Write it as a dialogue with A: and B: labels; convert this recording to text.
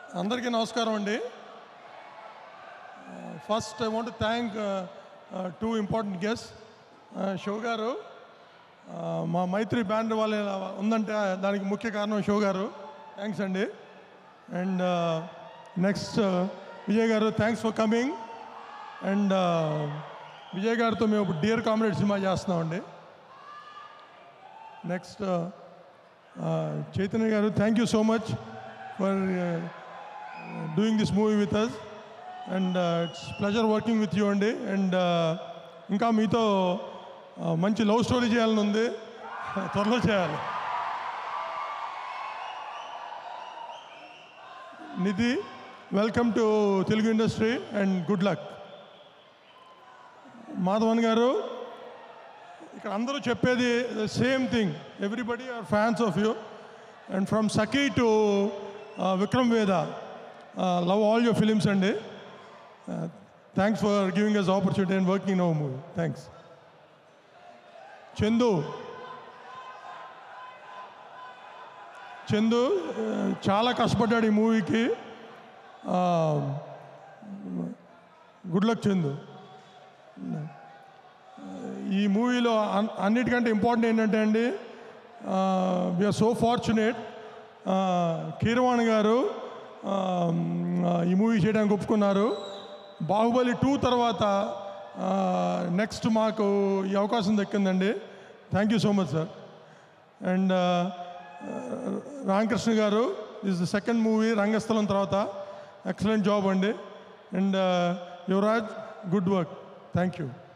A: అందరికీ నమస్కారం అండి first I want thank to important guest షో గారు Uh, మా మైత్రి బ్యాండ్ వాళ్ళ ఉందంటే దానికి ముఖ్య కారణం షో గారు థ్యాంక్స్ అండి and next Vijay garu thanks for coming and విజయ్ గారితో మేము ఇప్పుడు డియర్ కామెడీ సినిమా చేస్తున్నామండి next Chaitanya garu thank you so much for doing this movie with us and it's pleasure working with you అండి అండ్ ఇంకా మీతో uh, మంచి లవ్ స్టోరీ చేయాలని ఉంది త్వరలో చేయాలి Nidhi welcome to Telugu industry and good luck Madhavan garu ఇక్కడ అందరూ చెప్పేది same thing everybody are fans of you and from Sakhi to Vikram Vedha love all your films అండి thanks for giving us opportunity and working no movie thanks Chandu Chandu uh, చాలా కష్టపడ్డాడు ఈ మూవీకి good luck Chandu ఈ మూవీలో అన్- అన్నిటికంటే ఇంపార్టెంట్ ఏంటంటే అండి వీఆర్ సో ఫార్చునేట్ కీరవాణి గారు ఆ, ఈ మూవీ చేయడానికి ఒప్పుకున్నారు బాహుబలి టూ తర్వాత నెక్స్ట్ మాకు ఈ అవకాశం దక్కిందండి thank you so much sir and Ramakrishna garu is the second movie Rangasthalam తర్వాత ఎక్సలెంట్ జాబ్ అండి and Yuvraj good work thank you